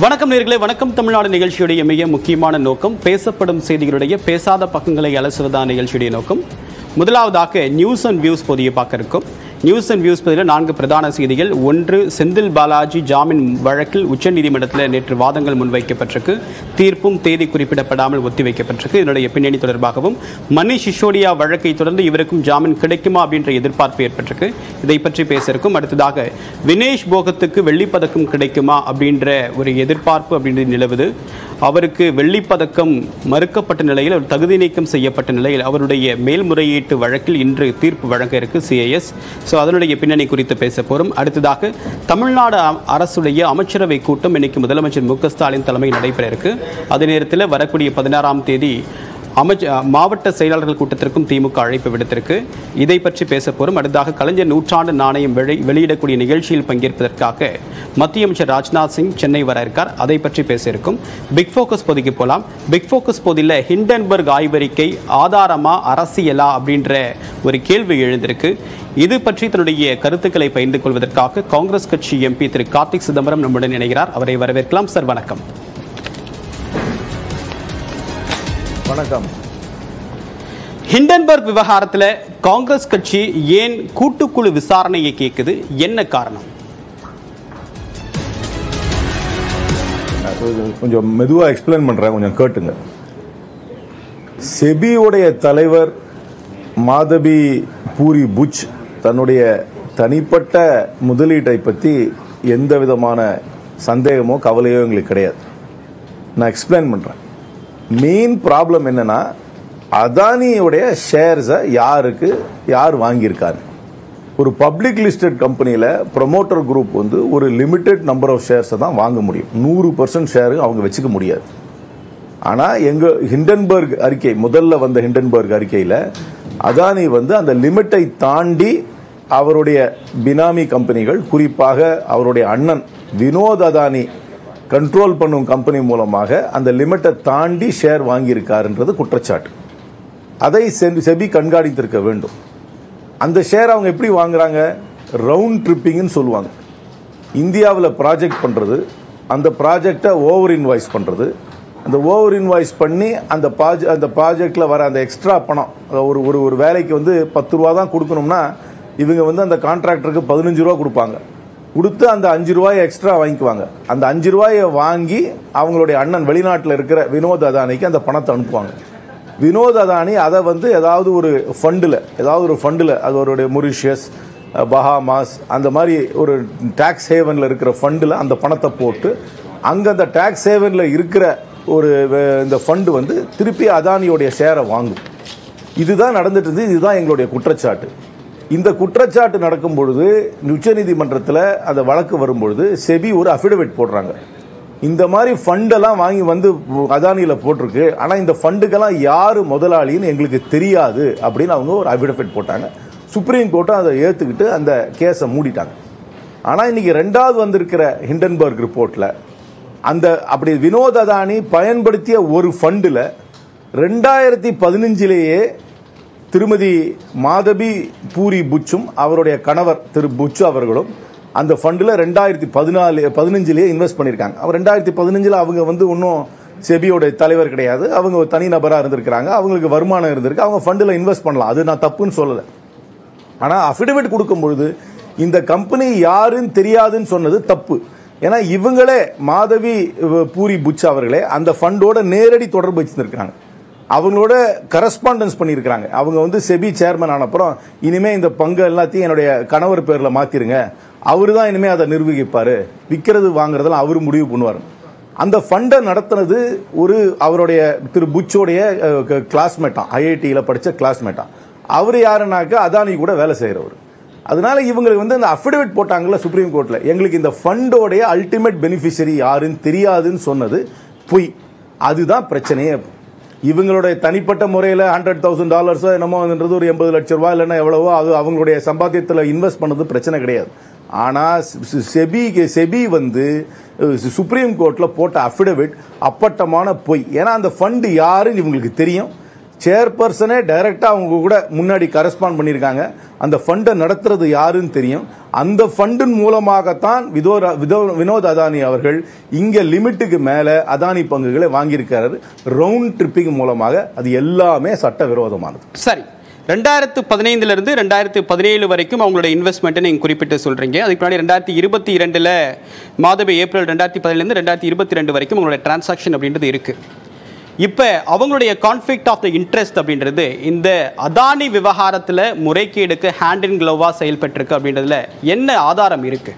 வணக்கம் நேர்களே வணக்கம் தமிழ்நாடு நிகழ்ச்சியுடைய மிக முக்கியமான நோக்கம் பேசப்படும் செய்திகளுடைய பேசாத பக்கங்களை அலசுவதான் நிகழ்ச்சியுடைய நோக்கம் முதலாவதாக நியூஸ் அண்ட் வியூஸ் பொதியை பார்க்க இருக்கும் நியூஸ் அண்ட் வியூஸ் பதில் நான்கு பிரதான செய்திகள் ஒன்று செந்தில் பாலாஜி ஜாமீன் வழக்கில் உச்சநீதிமன்றத்தில் நேற்று வாதங்கள் முன்வைக்கப்பட்டிருக்கு தீர்ப்பும் தேதி குறிப்பிடப்படாமல் ஒத்திவைக்கப்பட்டிருக்கு இதனுடைய பின்னணி தொடர்பாகவும் மணிஷ் சிசோடியா வழக்கை தொடர்ந்து இவருக்கும் ஜாமீன் கிடைக்குமா அப்படின்ற எதிர்பார்ப்பு ஏற்பட்டிருக்கு இதை பற்றி பேச இருக்கும் அடுத்ததாக வினேஷ் போகத்துக்கு வெள்ளிப்பதக்கம் கிடைக்குமா அப்படின்ற ஒரு எதிர்பார்ப்பு அப்படின்றது நிலவுது அவருக்கு வெள்ளிப்பதக்கம் மறுக்கப்பட்ட நிலையில் அவர் தகுதி நீக்கம் செய்யப்பட்ட நிலையில் அவருடைய மேல்முறையீட்டு வழக்கில் இன்று தீர்ப்பு வழங்க இருக்கு சிஐஎஸ் ஸோ அதனுடைய பின்னணி குறித்து பேச போகிறோம் அடுத்ததாக தமிழ்நாடு அ- அரசுடைய அமைச்சரவை கூட்டம் இன்னைக்கு முதலமைச்சர் மு க ஸ்டாலின் தலைமையில் நடைபெற இருக்கு அதே நேரத்தில் வரக்கூடிய பதினாறாம் தேதி அமைச்ச மாவட்ட செயலாளர்கள் கூட்டத்திற்கும் திமுக அழைப்பு விடுத்திருக்கு இதை பற்றி பேச போகிறோம் அடுத்ததாக கலைஞர் நூற்றாண்டு நாணயம் வெளி வெளியிடக்கூடிய நிகழ்ச்சியில் பங்கேற்பதற்காக மத்திய அமைச்சர் ராஜ்நாத் சிங் சென்னை வர இருக்கார் அதை பற்றி பேச இருக்கும் பிக் ஃபோக்கஸ் பொதிக்கு போகலாம் பிக் ஃபோக்கஸ் பொதியில் ஹிண்டன்பர்க் ஆய்வறிக்கை ஆதாரமா அரசியலா அப்படின்ற ஒரு கேள்வி எழுந்திருக்கு இது பற்றி தன்னுடைய கருத்துக்களை பகிர்ந்து கொள்வதற்காக காங்கிரஸ் கட்சி எம்பி திரு கார்த்திக் சிதம்பரம் நம்முடன் இணைகிறார் அவரை வரவேற்கலாம் சார் வணக்கம் வணக்கம் ஹிண்டன்பர்க் விவகாரத்தில் காங்கிரஸ் கட்சி ஏன் கூட்டுக்குழு விசாரணையை கேட்குது என்ன காரணம் அது கொஞ்சம் மெதுவாக எக்ஸ்பிளைன் பண்ணுறேன் கொஞ்சம் கேட்டுங்க செபியுடைய தலைவர் மாதவி பூரி புச் தன்னுடைய தனிப்பட்ட முதலீட்டை பற்றி எந்த விதமான சந்தேகமோ கவலையோ எங்களுக்கு கிடையாது நான் எக்ஸ்பிளைன் பண்ணுறேன் மெயின் ப்ராப்ளம் என்னன்னா அதானியுடைய ஷேர்ஸை யாருக்கு யார் வாங்கியிருக்காரு ஒரு பப்ளிக் லிஸ்டட் கம்பெனியில் ப்ரொமோட்டர் குரூப் வந்து ஒரு லிமிடெட் நம்பர் ஆஃப் ஷேர்ஸை தான் வாங்க முடியும் நூறு பர்சன்ட் ஷேரு அவங்க வச்சுக்க முடியாது ஆனால் எங்கள் ஹிண்டன்பர்க் அறிக்கை முதல்ல வந்த ஹிண்டன்பர்க் அறிக்கையில் அதானி வந்து அந்த லிமிட்டை தாண்டி அவருடைய பினாமி கம்பெனிகள் குறிப்பாக அவருடைய அண்ணன் வினோத் அதானி கண்ட்ரோல் பண்ணும் கம்பெனி மூலமாக அந்த லிமிட்டை தாண்டி ஷேர் வாங்கியிருக்காருன்றது குற்றச்சாட்டு அதை செ- செபி கண்காணித்திருக்க வேண்டும் அந்த ஷேர் அவங்க எப்படி வாங்குறாங்க ரவுண்ட் ட்ரிப்பிங்னு சொல்லுவாங்க இந்தியாவில் ப்ராஜெக்ட் பண்ணுறது அந்த ப்ராஜெக்டை ஓவர் இன்வாய்ஸ் பண்ணுறது அந்த ஓவர் இன்வாய்ஸ் பண்ணி அந்த ப்ராஜெ அந்த ப்ராஜெக்டில் வர அந்த எக்ஸ்ட்ரா பணம் அதாவது ஒரு ஒரு ஒரு வேலைக்கு வந்து பத்து ரூபா தான் கொடுக்கணும்னா இவங்க வந்து அந்த கான்ட்ராக்டருக்கு பதினஞ்சு ரூபா கொடுப்பாங்க கொடுத்து அந்த அஞ்சு ரூபாயை எக்ஸ்ட்ரா வாங்கிக்குவாங்க அந்த அஞ்சு ரூபாயை வாங்கி அவங்களுடைய அண்ணன் வெளிநாட்டில் இருக்கிற வினோத் அதானிக்கு அந்த பணத்தை அனுப்புவாங்க வினோத் அதானி அதை வந்து ஏதாவது ஒரு ஃபண்டில் ஏதாவது ஒரு ஃபண்டில் அது ஒரு மொரிஷியஸ் பஹாமாஸ் அந்த மாதிரி ஒரு டாக்ஸ் ஹேவனில் இருக்கிற ஃபண்டில் அந்த பணத்தை போட்டு அங்கே அந்த டாக்ஸ் ஹேவனில் இருக்கிற ஒரு அஹ், இந்த ஃபண்டு வந்து திருப்பி அதானியோடைய ஷேரை வாங்கும் இதுதான் நடந்துட்டு இருந்தது இதுதான் எங்களுடைய குற்றச்சாட்டு இந்த குற்றச்சாட்டு நடக்கும் பொழுது உச்சநீதிமன்றத்தில் அந்த வழக்கு வரும்பொழுது செபி ஒரு அஃபிடவிட் போடுறாங்க இந்த மாதிரி ஃபண்டெல்லாம் வாங்கி வந்து அதானியில் போட்டிருக்கு ஆனால் இந்த ஃபண்டுக்கெல்லாம் யார் முதலாளின்னு எங்களுக்கு தெரியாது அப்படின்னு அவங்க ஒரு அஃபிடவிட் போட்டாங்க சுப்ரீம் கோர்ட்டும் அதை ஏற்றுக்கிட்டு அந்த கேஸை மூடிட்டாங்க ஆனால் இன்னைக்கு ரெண்டாவது வந்திருக்கிற ஹிண்டன்பர்க் ரிப்போர்ட்டில் அந்த அப்படி வினோத் அதானி பயன்படுத்திய ஒரு ஃபண்டில் ரெண்டாயிரத்தி பதினஞ்சிலேயே திருமதி மாதவி பூரி புச்சும் அவருடைய கணவர் திரு புச்சு அவர்களும் அந்த ஃபண்டில் ரெண்டாயிரத்தி பதினாலு பதினஞ்சிலேயே இன்வெஸ்ட் பண்ணியிருக்காங்க அவர் ரெண்டாயிரத்தி பதினஞ்சில் அவங்க வந்து இன்னும் செபியோட தலைவர் கிடையாது அவங்க ஒரு தனி நபராக இருந்திருக்கிறாங்க அவங்களுக்கு வருமானம் இருந்திருக்கு அவங்க ஃபண்டில் இன்வெஸ்ட் பண்ணலாம் அது நான் தப்புன்னு சொல்லலை ஆனால் அஃபிடவிட் கொடுக்கும் பொழுது இந்த கம்பெனி யாருன்னு தெரியாதுன்னு சொன்னது தப்பு ஏன்னா இவங்களே மாதவி அஹ், பூரி புச் அவர்களே அந்த ஃபண்டோட நேரடி தொடர்பு வச்சிருக்காங்க அவங்களோட கரஸ்பாண்டன்ஸ் பண்ணியிருக்கிறாங்க அவங்க வந்து செபி சேர்மன் ஆனப்புறம் இனிமே இந்த பங்கு எல்லாத்தையும் என்னுடைய கணவர் பேர்ல மாத்திருங்க அவரு தான் இனிமே அதை நிர்வகிப்பாரு விற்கிறது வாங்குறதெல்லாம் அவர் முடிவு பண்ணுவார் அந்த ஃபண்டை நடத்தினது ஒரு அவருடைய திரு புச்சோடைய கிளாஸ்மேட்டான் ஐஐடியில் படித்த கிளாஸ்மேட்டான் அவர் யாருனாக்க அதானி கூட வேலை செய்கிறவர் அதனால இவங்களுக்கு வந்து அந்த அஃபிடவிட் போட்டாங்கல்ல சுப்ரீம் கோர்ட்டில் எங்களுக்கு இந்த ஃபண்டோடைய அல்டிமேட் பெனிஃபிஷரி யாருன்னு தெரியாதுன்னு சொன்னது பொய் அதுதான் பிரச்சனையே இவங்களுடைய தனிப்பட்ட முறையில் ஹண்ட்ரட் தௌசண்ட் டாலர்ஸோ என்னமோன்றது ஒரு எண்பது லட்சம் ரூபாய் இல்லைன்னா எவ்வளவோ அது அவங்களுடைய சம்பாத்தியத்தில் இன்வெஸ்ட் பண்ணது பிரச்சனை கிடையாது ஆனால் செபி செபி வந்து அஹ், சுப்ரீம் கோர்ட்டில் போட்ட அஃபிடவிட் அப்பட்டமான பொய் ஏன்னா அந்த ஃபண்டு யாருன்னு இவங்களுக்கு தெரியும் சேர்பர்சனே டைரக்டா அவங்க கூட முன்னாடி கரஸ்பாண்ட் பண்ணியிருக்காங்க அந்த ஃபண்டை நடத்துறது யாருன்னு தெரியும் அந்த ஃபண்டின் மூலமாகத்தான் விதோர- விதோ- வினோத் அதானி அவர்கள் இங்க லிமிட்டுக்கு மேல அதானி பங்குகளை வாங்கியிருக்காரு ரவுண்ட் ட்ரிப்பிங் மூலமாக அது எல்லாமே சட்டவிரோதமானது சரி ரெண்டாயிரத்து பதினைந்துல இருந்து ரெண்டாயிரத்து பதினேழு வரைக்கும் அவங்களோட இன்வெஸ்ட்மெண்ட்டை நீங்கள் குறிப்பிட்டு சொல்றீங்க அதுக்கு முன்னாடி ரெண்டாயிரத்தி இருபத்தி இரண்டுல மாதவி ஏப்ரல் ரெண்டாயிரத்தி பதினேழுலேருந்து ரெண்டாயிரத்தி இருபத்தி ரெண்டு வரைக்கும் உங்களோட டிரான்சாக்ஷன் அப்படின்றது இருக்கு இப்போ அவங்களுடைய கான்ஃப்ளிக்ட் ஆஃப் த இன்ட்ரெஸ்ட் அப்படின்றது இந்த அதானி விவகாரத்தில் முறைகேடுக்கு ஹேண்ட் இன் க்ளோவாக செயல்பட்டிருக்கு அப்படின்றதுல என்ன ஆதாரம் இருக்கு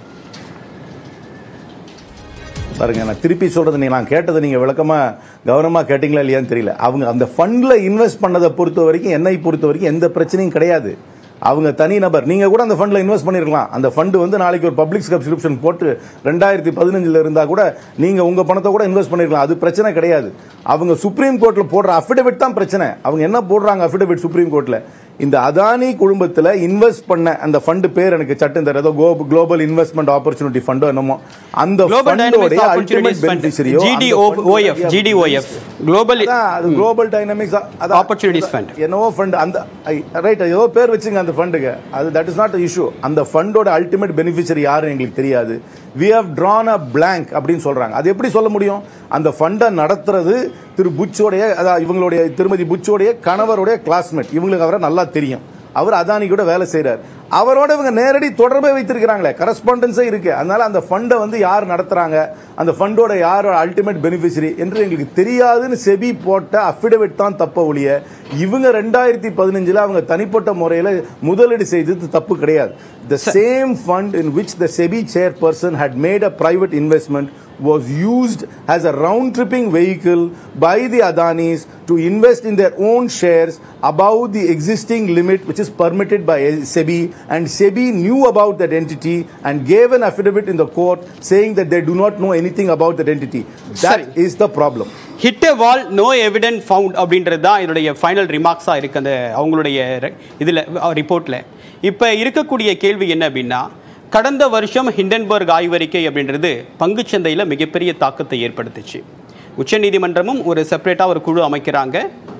பாருங்க நான் திருப்பி சொல்றது நீங்க நான் கேட்டதை நீங்க விளக்கமா கவனமா கேட்டீங்களா இல்லையான்னு தெரியல அவங்க அந்த ஃபண்ட்ல இன்வெஸ்ட் பண்ணதை பொறுத்த வரைக்கும் என்னை பொறுத்த வரைக்கும் எந்த பிரச்சனையும் கிடையாது அவங்க தனி நபர் நீங்க கூட அந்த ஃபண்ட்ல இன்வெஸ்ட் பண்ணிருக்கலாம் அந்த ஃபண்ட் வந்து நாளைக்கு ஒரு பப்ளிக் சப்ஸ்கிரிப்ஷன் போட்டு ரெண்டாயிரத்தி பதினஞ்சுல இருந்தா கூட நீங்க உங்க பணத்தை கூட இன்வெஸ்ட் பண்ணிருக்கலாம் அது பிரச்சனை கிடையாது அவங்க சுப்ரீம் கோர்ட்ல போடுற அஃபிடவிட் தான் பிரச்சனை அவங்க என்ன போடுறாங்க அஃபிடவிட் சுப்ரீம் கோர்ட்ல இந்த அதானி குழுமத்துல இன்வெஸ்ட் பண்ண அந்த ஃபண்ட் பேர் எனக்கு சட்டம் தர ஏதோ குளோபல் இன்வெஸ்ட்மெண்ட் ஆப்பர்ச்சுனிட்டி ஃபண்டோ என்னமோ அந்த குளோபல் ஃபண்டோட டைனமிக்ஸ் அல்டிமேட் ஆப்பர்ச்சுனிட்டிஸ் ஃபண்ட் பெனிஃபிஷரியோ ஜிடிஓஎஃப் ஜிடிஓஎஃப் குளோபல் அது குளோபல் டைனமிக்ஸ் Opportunities fund. என்னவோ ஃபண்ட் அந்த ரைட் ஏதோ பேர் வச்சுங்க அந்த ஃபண்டுக்கு அது தட் இஸ் நாட் இஷ்யூ அந்த ஃபண்டோட அல்டிமேட் பெனிஃபிஷரி யாருன்னு எங்களுக்கு தெரியாது we have drawn a blank அப்படின்னு சொல்றாங்க அது எப்படி சொல்ல முடியும் அந்த ஃபண்டை நடத்துறது திரு புச்சோடைய அதாவது இவங்களுடைய திருமதி புச்சோடைய கணவருடைய கிளாஸ்மேட் இவங்களுக்கு அவரை நல்லா தெரியும் அவர் அதானி கூட வேலை செய்றார் அவரோட இவங்க நேரடி தொடர்பை வைத்திருக்கிறாங்களே கரஸ்பாண்டன்ஸே இருக்கு அதனால அந்த ஃபண்டை வந்து யார் நடத்துறாங்க அந்த ஃபண்டோட யாரோட அல்டிமேட் பெனிஃபிஷரி என்று எங்களுக்கு தெரியாதுன்னு செபி போட்ட அஃபிடவிட் தான் தப்ப ஒழிய இவங்க ரெண்டாயிரத்தி பதினஞ்சுல அவங்க தனிப்பட்ட முறையில் முதலீடு செய்தது தப்பு கிடையாது the same fund in which the SEBI chairperson had made a private investment was used as a round tripping vehicle by the Adanis to invest in their own shares above the existing limit which is permitted by SEBI and SEBI knew about that entity and gave an affidavit in the court saying that they do not know anything about that entity. That Sorry. is the problem. Hit a wall no evident found அப்படின்றது தான் இதனுடைய final ரிமார்க்ஸாக இருக்கு அந்த அவங்களுடைய இதில் ரிப்போர்ட்டில் இப்போ இருக்கக்கூடிய கேள்வி என்ன அப்படின்னா கடந்த வருஷம் ஹிண்டன்பர்க் ஆய்வறிக்கை அப்படின்றது பங்குச்சந்தையில் மிகப்பெரிய தாக்கத்தை ஏற்படுத்துச்சு உச்சநீதிமன்றமும் ஒரு செப்பரேட்டாக ஒரு குழு அமைக்கிறாங்க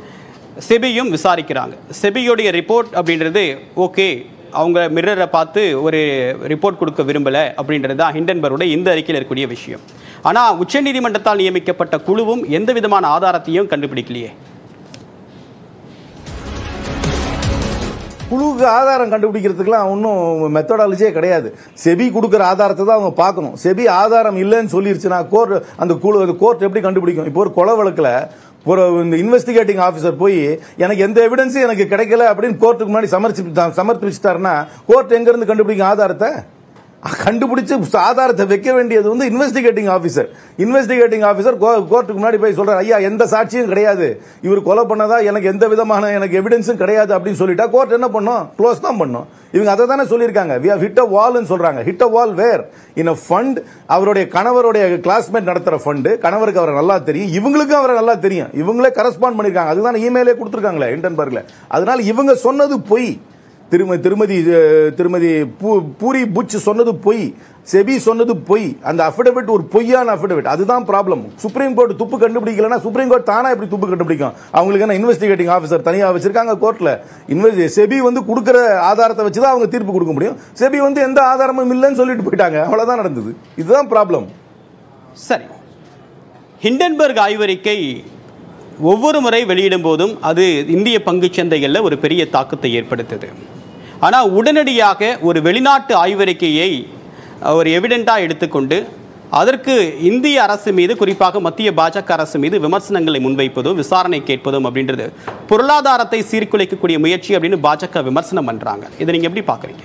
செபியும் விசாரிக்கிறாங்க செபியோடைய ரிப்போர்ட் அப்படின்றது ஓகே அவங்க மிரரை பார்த்து ஒரு ரிப்போர்ட் கொடுக்க விரும்பலை அப்படின்றது தான் ஹிண்டன்பரோட இந்த அறிக்கையில் இருக்கக்கூடிய விஷயம் ஆனால் உச்சநீதிமன்றத்தால் நியமிக்கப்பட்ட குழுவும் எந்த விதமான ஆதாரத்தையும் கண்டுபிடிக்கலையே குழுவுக்கு ஆதாரம் கண்டுபிடிக்கிறதுக்குலாம் ஒன்றும் மெத்தடாலஜியே கிடையாது செபி கொடுக்குற ஆதாரத்தை தான் அவங்க பார்க்கணும் செபி ஆதாரம் இல்லைன்னு சொல்லிருச்சுன்னா கோர்ட் அந்த குழு அந்த கோர்ட் எப்படி கண்டுபிடிக்கும் இப்போ ஒரு கொலை வழக்கில் ஒரு இந்த இன்வெஸ்டிகேட்டிங் ஆஃபீஸர் போய் எனக்கு எந்த எவிடன்ஸும் எனக்கு கிடைக்கல அப்படின்னு கோர்ட்டுக்கு முன்னாடி சமர்ப்பி சமர்ப்பிச்சிட்டாருன்னா கோர்ட் எங்கேருந்து கண்டுபிடிக்கும் ஆதாரத்தை கண்டுபிடிச்சு ஆதாரத்தை வைக்க வேண்டியது வந்து இன்வெஸ்டிகேட்டிங் ஆஃபீஸர் இன்வெஸ்டிகேட்டிங் ஆஃபீஸர் கோர்ட்டுக்கு முன்னாடி போய் சொல்றாரு ஐயா எந்த சாட்சியும் கிடையாது இவர் கொலை பண்ணதா எனக்கு எந்த விதமான எனக்கு எவிடன்ஸும் கிடையாது அப்படின்னு சொல்லிட்டா கோர்ட் என்ன பண்ணும் க்ளோஸ் தான் பண்ணும் இவங்க அதை தானே சொல்லியிருக்காங்க வி ஹவ் ஹிட் அ வால்னு சொல்றாங்க hit a wall where in a fund அவருடைய கணவருடைய கிளாஸ்மேட் நடத்துற ஃபண்டு கணவருக்கு அவரை நல்லா தெரியும் இவங்களுக்கும் அவரை நல்லா தெரியும் இவங்களே கரஸ்பாண்ட் பண்ணிருக்காங்க அதுதான் இமெயிலே கொடுத்துருக்காங்களே இன்டன்பர்க்ல அதனால இவங்க சொன்னது பொய் திருமதி திருமதி அஹ், திருமதி பூ- பூரி புச் சொன்னது பொய் செபி சொன்னது பொய் அந்த அஃபிடவிட் ஒரு பொய்யான அஃபிடவிட் அதுதான் ப்ராப்ளம் சுப்ரீம் கோர்ட் துப்பு கண்டுபிடிக்கலன்னா சுப்ரீம் கோர்ட் தானா எப்படி துப்பு கண்டுபிடிக்கும் அவங்களுக்கு என்ன இன்வெஸ்டிகேட்டிங் ஆஃபீஸர் தனியா வச்சிருக்காங்க கோர்ட்ல இன்வெஸ்ட் செபி வந்து கொடுக்குற ஆதாரத்தை வச்சு தான் அவங்க தீர்ப்பு கொடுக்க முடியும் செபி வந்து எந்த ஆதாரமும் இல்லைன்னு சொல்லிட்டு போயிட்டாங்க அவ்வளவுதான் நடந்தது இதுதான் ப்ராப்ளம் சரி ஹிண்டன்பர்க் ஆய்வறிக்கை ஒவ்வொரு முறை வெளியிடும் போதும் அது இந்திய பங்குச் சந்தைகளில் ஒரு பெரிய தாக்கத்தை ஏற்படுத்துது ஆனால் உடனடியாக ஒரு வெளிநாட்டு ஆய்வறிக்கையை அஹ், ஒரு எவிடெண்ட்டாக எடுத்துக்கொண்டு அதற்கு இந்திய அரசு மீது குறிப்பாக மத்திய பாஜக அரசு மீது விமர்சனங்களை முன்வைப்பதும் விசாரணை கேட்பதும் அப்படின்றது பொருளாதாரத்தை சீர்குலைக்கக்கூடிய முயற்சி அப்படின்னு பாஜக விமர்சனம் பண்றாங்க இதை நீங்க எப்படி பாக்குறீங்க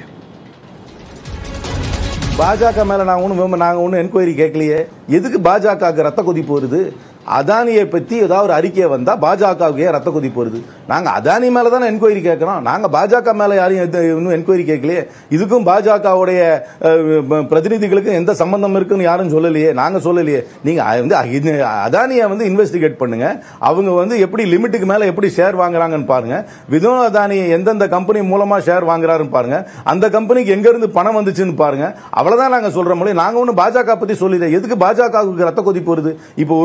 பாஜக மேல நாங்க ஒன்றும் நாங்க ஒன்றும் என்கொயரி கேட்கலையே எதுக்கு பாஜகவுக்கு ரத்த கொதிப்பு வருது அதானியை பத்தி ஏதாவது ஒரு அறிக்கை வந்தா பாஜகவுக்கு ஏன் ரத்த கொதிப்பு வருது நாங்க அதானி மேல தானே என்கொயரி கேட்கிறோம் நாங்க பாஜக மேல யாரையும் எது- இன்னும் என்கொயரி கேட்கலையே இதுக்கும் பாஜகவுடைய பிரதிநிதிகளுக்கும் எந்த சம்பந்தம் இருக்குன்னு யாரும் சொல்லலையே நாங்க சொல்லலையே நீங்க அ- வந்து அ- இது அதானியை வந்து இன்வெஸ்டிகேட் பண்ணுங்க அவங்க வந்து எப்படி லிமிட்டுக்கு மேல எப்படி ஷேர் வாங்குறாங்கன்னு பாருங்க வினோத் அதானி எந்தெந்த கம்பெனி மூலமா ஷேர் வாங்குறாருன்னு பாருங்க அந்த கம்பெனிக்கு எங்க இருந்து பணம் வந்துச்சுன்னு பாருங்க அவ்வளவுதான் நாங்க சொல்ற மொழி நாங்க ஒன்றும் பாஜக பத்தி சொல்லல எதுக்கு பாஜகவுக்கு ரத்த கொதிப்பு வருது இப்போ ஒரு ஒரு கம்பெனி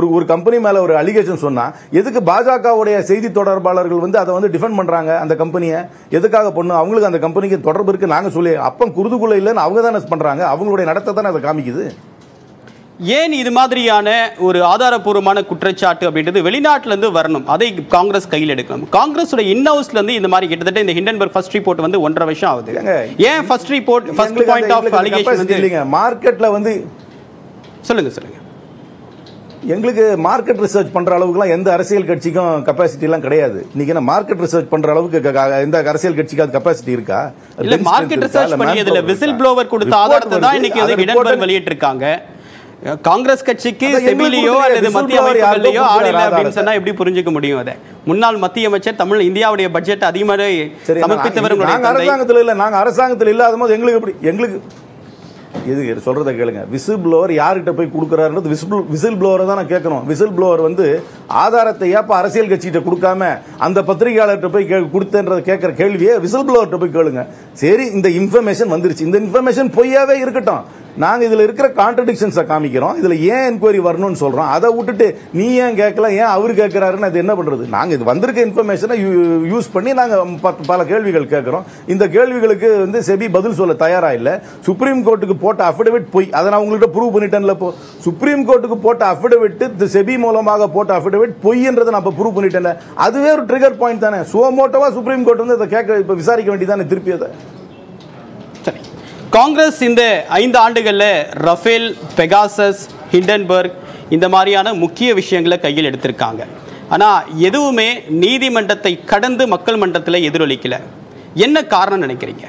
கம்பெனி மேல ஒரு அலிகேஷன் சொன்னா எதுக்கு பாஜகவுடைய செய்தி தொடர்பாளர்கள் வந்து அதை வந்து டிஃபெண்ட் பண்றாங்க அந்த கம்பெனியை எதுக்காக பண்ணும் அவங்களுக்கு அந்த கம்பெனிக்கு தொடர்பு இருக்கு நாங்க சொல்லி அப்பம் குருதுகுள்ள இல்லைன்னு அவங்க தானே பண்றாங்க அவங்களுடைய நடத்தை தானே அதை காமிக்குது ஏன் இது மாதிரியான ஒரு ஆதாரப்பூர்வமான குற்றச்சாட்டு அப்படின்றது வெளிநாட்டுல இருந்து வரணும் அதை காங்கிரஸ் கையில் எடுக்கணும் காங்கிரஸோட இன்ஹவுஸ்ல இருந்து இந்த மாதிரி கிட்டத்தட்ட இந்த ஹிண்டன்பர்க் ஃபர்ஸ்ட் ரிப்போர்ட் வந்து ஒன்றரை வருஷம் ஆகுது ஏங்க, ஏன் ஃபர்ஸ்ட் ரிப்போர்ட் ஃபர்ஸ்ட் எங்களுக்கு பாயிண்ட் அந்த- ஆஃப் எங்களுக்கு அலிகேஷன் capacity வந்து இல்லைங்க மார்க்கெட்ல வந்து சொல்லுங்க சொல்லுங்க எங்களுக்கு மார்க்கெட் ரிசர்ச் பண்ற அளவுக்குலாம் எந்த அரசியல் கட்சிக்கும் கெப்பாசிட்டி எல்லாம் கிடையாது இன்னைக்கு என்ன மார்க்கெட் ரிசர்ச் பண்ற அளவுக்கு க- க- எந்த அரசியல் கட்சிக்கு அது கெப்பாசிட்டி இருக்கா இல்ல Bench மார்க்கெட் strength இருக்கா? ரிசர்ச் இல்ல பண்ணி அதுல manpower விசில் இருக்கா? ப்ளோவர் கொடுத்த Report ஆதாரத்தை தான் வருது. இன்னைக்கு அந்த வந்து report இடன்பர்க் வெளியிட்டிருக்காங்க காங்கிரஸ் கட்சிக்கு அதான் எங்களுக்கு செபிலியோ கொடுக்கலையே, அல்லது மத்திய whistleblower யாருக்கோ அமைப்புகள்லயோ ஆள் இல்லை கொடுக்குற அப்படின்னு சொன்னா ஆதாரத்தை. எப்படி புரிஞ்சுக்க முடியும் அதை முன்னாள் மத்திய அமைச்சர் தமிழ் இந்தியாவுடைய பட்ஜெட் அதிகமாக சரி சமர்ப்பித்தவர் நாங்க உங்களுடைய தந்தை அரசாங்கத்துல இல்ல நாங்க அரசாங்கத்துல இல்லாத போது எங்களுக்கு எப்படி எங்களுக்கு இது சொல்றத கேளுங்க விசில் ப்ளோவர் யார்கிட்ட போய் கொடுக்குறாருன்றது விசில் விசில் ப்ளோவரை தான் நான் கேட்கணும் விசில் ப்ளோவர் வந்து ஆதாரத்தை ஏப்ப அரசியல் கட்சிகிட்ட கொடுக்காம அந்த பத்திரிகையாளர்கிட்ட போய் கே- கொடுத்தேன்றத கேட்கிற கேள்வியை விசில் ப்ளோவர்கிட்ட போய் கேளுங்க சரி இந்த இன்ஃபர்மேஷன் வந்துருச்சு இந்த இன்ஃபர்மேஷன் பொய்யாவே இருக்கட்டும் நாங்க இதுல இருக்கிற கான்ட்ரடிக்ஷன்ஸை காமிக்கிறோம் இதுல ஏன் என்கொயரி வரணும்னு சொல்றோம் அதை விட்டுட்டு நீ ஏன் கேட்கல ஏன் அவர் கேட்கிறாருன்னு அது என்ன பண்றது நாங்க இது வந்திருக்க இன்ஃபர்மேஷனை யூஸ் பண்ணி நாங்க ப- பல கேள்விகள் கேட்கிறோம் இந்த கேள்விகளுக்கு வந்து செபி பதில் சொல்ல தயாரா இல்ல சுப்ரீம் கோர்ட்டுக்கு போட்ட அஃபிடவிட் பொய் அதை நான் உங்கள்கிட்ட ப்ரூவ் பண்ணிட்டேன்ல இப்போ சுப்ரீம் கோர்ட்டுக்கு போட்ட அஃபிடவிட் இந்த செபி மூலமாக போட்ட அஃபிடவிட் பொய்ன்றதை நான் இப்போ ப்ரூவ் பண்ணிட்டேன் அதுவே ஒரு ட்ரிகர் பாயிண்ட் தானே சுவமோட்டோவா சுப்ரீம் கோர்ட் வந்து அதை கேட்க இப்போ விசாரிக்க வேண்டியதானே திருப்பி அதை சரி காங்கிரஸ் இந்த ஐந்து ஆண்டுகள்ல ரஃபேல் பெகாசஸ் ஹிண்டன்பர்க் இந்த மாதிரியான முக்கிய விஷயங்களை கையில் எடுத்திருக்காங்க ஆனா எதுவுமே நீதிமன்றத்தை கடந்து மக்கள் மன்றத்தில் எதிரொலிக்கல என்ன காரணம் நினைக்கிறீங்க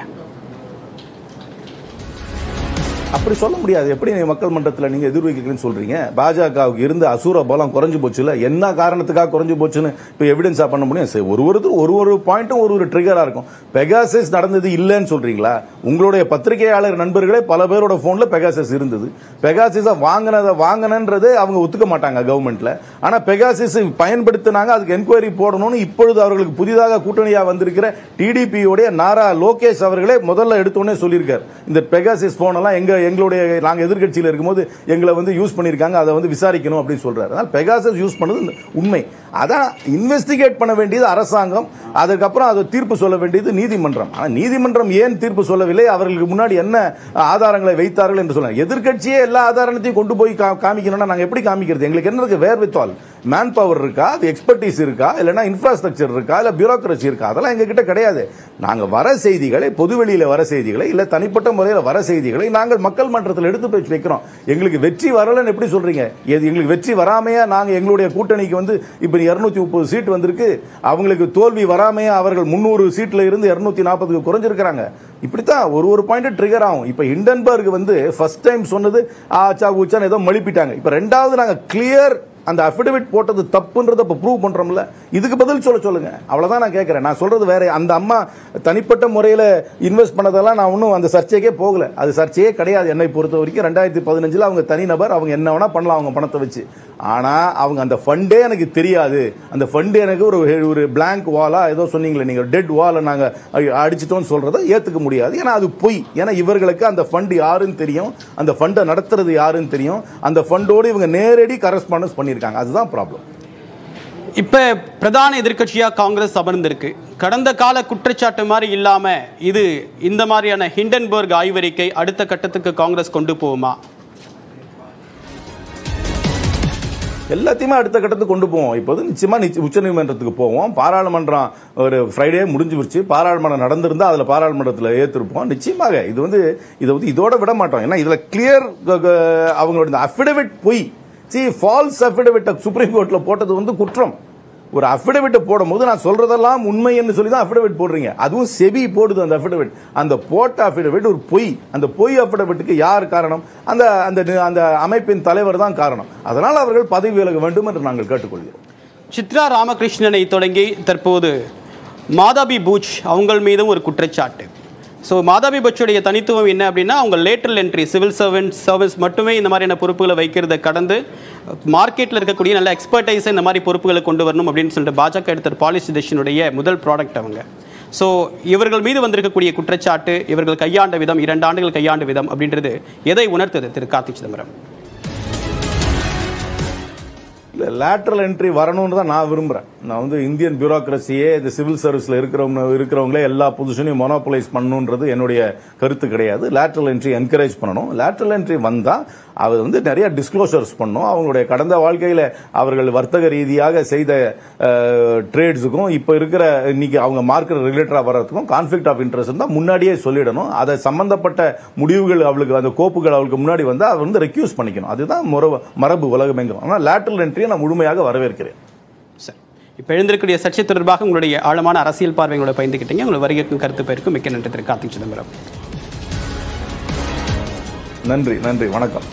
அப்படி சொல்ல முடியாது எப்படி நீங்க மக்கள் மன்றத்தில் நீங்க எதிர்வைக்கிறீங்கன்னு சொல்றீங்க பாஜகவுக்கு இருந்த அசூர பலம் குறைஞ்சு போச்சுல என்ன காரணத்துக்காக குறைஞ்சு போச்சுன்னு இப்போ எவிடன்ஸா பண்ண முடியும் சரி, ஒரு ஒருத்தர் ஒரு ஒரு பாயிண்ட்டும் ஒரு ஒரு ட்ரிகரா இருக்கும் பெகாசஸ் நடந்தது இல்லைன்னு சொல்றீங்களா உங்களுடைய பத்திரிகையாளர் நண்பர்களே பல பேரோட போன்ல பெகாசஸ் இருந்தது பெகாசிஸை வாங்கினதை வாங்கினன்றது அவங்க ஒத்துக்க மாட்டாங்க கவர்மெண்ட்ல ஆனா பெகாசிஸ் பயன்படுத்தினாங்க அதுக்கு என்கொயரி போடணும்னு இப்பொழுது அவர்களுக்கு புதிதாக கூட்டணியா வந்திருக்கிற டிடிபி உடைய நாரா லோகேஷ் அவர்களே முதல்ல எடுத்தோடனே சொல்லியிருக்காரு இந்த பெகாசிஸ் போன் எல்லாம் எங்க எங்களுடைய நாங்க எதிர்க்கட்சியில் இருக்கும்போது எங்களை வந்து யூஸ் பண்ணியிருக்காங்க அதை வந்து விசாரிக்கணும் அப்படின்னு சொல்றாரு அதனால பெகாசஸ் யூஸ் பண்ணது உண்மை அதான் இன்வெஸ்டிகேட் பண்ண வேண்டியது அரசாங்கம் அதுக்கப்புறம் அதை தீர்ப்பு சொல்ல வேண்டியது நீதிமன்றம் ஆனா நீதிமன்றம் ஏன் தீர்ப்பு சொல்லவில்லை அவர்களுக்கு முன்னாடி என்ன ஆதாரங்களை வைத்தார்கள் என்று சொல்ல எதிர்க்கட்சியே எல்லா ஆதாரத்தையும் கொண்டு போய் கா- காமிக்கணும்னா நாங்க எப்படி காமிக்கிறது எங்களுக்கு என்ன இருக்கு wherewithal manpower இருக்கா அது எக்ஸ்பர்டீஸ் இருக்கா இல்லைன்னா இன்ஃப்ராஸ்ட்ரக்சர் இருக்கா இல்ல பியூரோக்ரஸி இருக்கா அதெல்லாம் எங்க கிட்ட கிடையாது நாங்க வர செய்திகளை பொதுவெளியில வர செய்திகளை இல்ல தனிப்பட்ட முறையில் வர செய்திகளை நாங்கள் மக்கள் மன்றத்தில் எடுத்து போய் வைக்கிறோம் எங்களுக்கு வெற்றி வரலன்னு எப்படி சொல்றீங்க எது எங்களுக்கு வெற்றி வராமையா நாங்க எங்களுடைய கூட்டணிக்கு வந்து இப்ப இருநூத்தி முப்பது சீட் வந்திருக்கு அவங்களுக்கு தோல்வி வராமையா அவர்கள் முன்னூறு சீட்ல இருந்து இருநூத்தி நாற்பதுக்கு குறைஞ்சிருக்கிறாங்க இப்படித்தான் ஒரு ஒரு பாயிண்ட் ட்ரிகர் ஆகும் இப்ப ஹிண்டன்பர்க் வந்து ஃபர்ஸ்ட் டைம் சொன்னது ஆச்சா ஊச்சான்னு ஏதோ மழுப்பிட்டாங்க இப்ப ரெண்டாவது நாங்க கிளியர் அந்த அஃபிடவிட் போட்டது தப்புன்றத இப்ப ப்ரூவ் பண்றோம்ல இதுக்கு பதில் சொல்ல சொல்லுங்க அவ்வளவுதான் நான் கேட்கறேன் நான் சொல்றது வேற அந்த அம்மா தனிப்பட்ட முறையில இன்வெஸ்ட் பண்ணதெல்லாம் நான் ஒன்றும் அந்த சர்ச்சைக்கே போகல அது சர்ச்சையே கிடையாது என்னை பொறுத்த வரைக்கும் ரெண்டாயிரத்தி பதினஞ்சுல அவங்க தனிநபர் அவங்க என்ன வேணா பண்ணலாம் அவங்க பணத்தை வச்சு ஆனா அவங்க அந்த ஃபண்டே எனக்கு தெரியாது அந்த ஃபண்டு எனக்கு ஒரு ஒரு பிளாங்க் வாலா ஏதோ சொன்னீங்களே நீங்க டெட் வாலை நாங்க அ- அடிச்சிட்டோம்னு சொல்றதை ஏத்துக்க முடியாது ஏன்னா அது பொய் ஏன்னா இவர்களுக்கு அந்த ஃபண்ட் யாருன்னு தெரியும் அந்த ஃபண்டை நடத்துறது யாருன்னு தெரியும் அந்த ஃபண்டோடு இவங்க நேரடி கரஸ்பாண்டன்ஸ் பண்ணியிருக்காங்க அதுதான் ப்ராப்ளம் இப்ப பிரதான எதிர்க்கட்சியா காங்கிரஸ் அமர்ந்திருக்கு கடந்த கால குற்றச்சாட்டு மாதிரி இல்லாம இது இந்த மாதிரியான ஹிண்டன்பர்க் ஆய்வறிக்கை அடுத்த கட்டத்துக்கு காங்கிரஸ் கொண்டு போகுமா எல்லாத்தையுமே அடுத்த கட்டத்துக்கு கொண்டு போவோம் இப்போ வந்து நிச்சயமா நிச்ச- உச்சநீதிமன்றத்துக்கு போவோம் பாராளுமன்றம் ஒரு ஃப்ரைடே முடிஞ்சு போச்சு பாராளுமன்றம் நடந்திருந்தா அதுல பாராளுமன்றத்தில் ஏற்றிருப்போம் நிச்சயமாக இது வந்து இதை வந்து இதோட விட மாட்டோம் ஏன்னா இதுல கிளியர் அவங்களோட அஃபிடவிட் பொய் சி ஃபால்ஸ் அஃபிடவிட் சுப்ரீம் கோர்ட்ல போட்டது வந்து குற்றம் ஒரு அஃபிடவிட் போடும்போது நான் சொல்றதெல்லாம் உண்மை என்று சொல்லி தான் அஃபிடவிட் போடுறீங்க அதுவும் செபி போடுது அந்த அஃபிடவிட் அந்த போட்ட அஃபிடவிட் ஒரு பொய் அந்த பொய் அஃபிடவிட்டுக்கு யார் காரணம் அந்த அந்த அந்த அமைப்பின் தலைவர் தான் காரணம் அதனால் அவர்கள் பதவி விலக வேண்டும் என்று நாங்கள் கேட்டுக்கொள்கிறோம் சித்ரா ராமகிருஷ்ணனை தொடங்கி தற்போது மாதாபி பூச் அவங்கள் மீதும் ஒரு குற்றச்சாட்டு ஸோ மாதாபி பச்சுடைய தனித்துவம் என்ன அப்படின்னா அவங்க lateral entry civil servant service மட்டுமே இந்த மாதிரியான பொறுப்புகளை வைக்கிறத கடந்து மார்க்கெட்டில் இருக்கக்கூடிய நல்ல எக்ஸ்பர்டைஸை இந்த மாதிரி பொறுப்புகளை கொண்டு வரணும் அப்படின்னு சொல்லிட்டு பாஜக எடுத்த பாலிசி டெசிஷனுடைய முதல் ப்ராடக்ட் அவங்க ஸோ இவர்கள் மீது வந்திருக்கக்கூடிய குற்றச்சாட்டு இவர்கள் கையாண்ட விதம் இரண்டு ஆண்டுகள் கையாண்ட விதம் அப்படின்றது எதை உணர்த்தது திரு கார்த்திக் சிதம்பரம் இல்ல இல்ல லேட்டரல் என்ட்ரி வரணும்னு தான் நான் விரும்புறேன் நான் வந்து இந்தியன் பியூரோக்ரஸியே இந்த சிவில் சர்வீஸ்ல இருக்கிறவங்க இருக்கிறவங்களே எல்லா பொசிஷனையும் மொனோபலைஸ் பண்ணணுன்றது என்னுடைய கருத்து கிடையாது லேட்டரல் என்ட்ரி என்கரேஜ் பண்ணணும் லேட்டரல் என்ட்ரி வந்தா அவர் வந்து நிறைய டிஸ்க்ளோசர்ஸ் பண்ணணும் அவங்களுடைய கடந்த வாழ்க்கையில அவர்கள் வர்த்தக ரீதியாக செய்த ட்ரேட்ஸுக்கும் இப்ப இருக்கிற இன்னைக்கு அவங்க மார்க்கெட் ரிலேட்டடா வர்றதுக்கும் கான்ஃபிளிக் ஆஃப் இன்ட்ரெஸ்ட் தான் முன்னாடியே சொல்லிடணும் அதை சம்பந்தப்பட்ட முடிவுகள் அவளுக்கு அந்த கோப்புகள் அவளுக்கு முன்னாடி வந்தா அவர் வந்து ரெக்யூஸ் பண்ணிக்கணும் அதுதான் முற- மரபு உலகமெங்கும் ஆனால் லேட்டரல் என்ட்ரியை நான் முழுமையாக வரவேற்கிறேன் சரி இப்போ எழுந்திருக்கக்கூடிய சர்ச்சை தொடர்பாக உங்களுடைய ஆழமான அரசியல் பார்வைகளோட பயந்துக்கிட்டீங்க உங்களை வருகைக்கும் கருத்து பெயருக்கும் மிக்க நன்றி திரு கார்த்திக் சிதம்பரம் நன்றி நன்றி வணக்கம்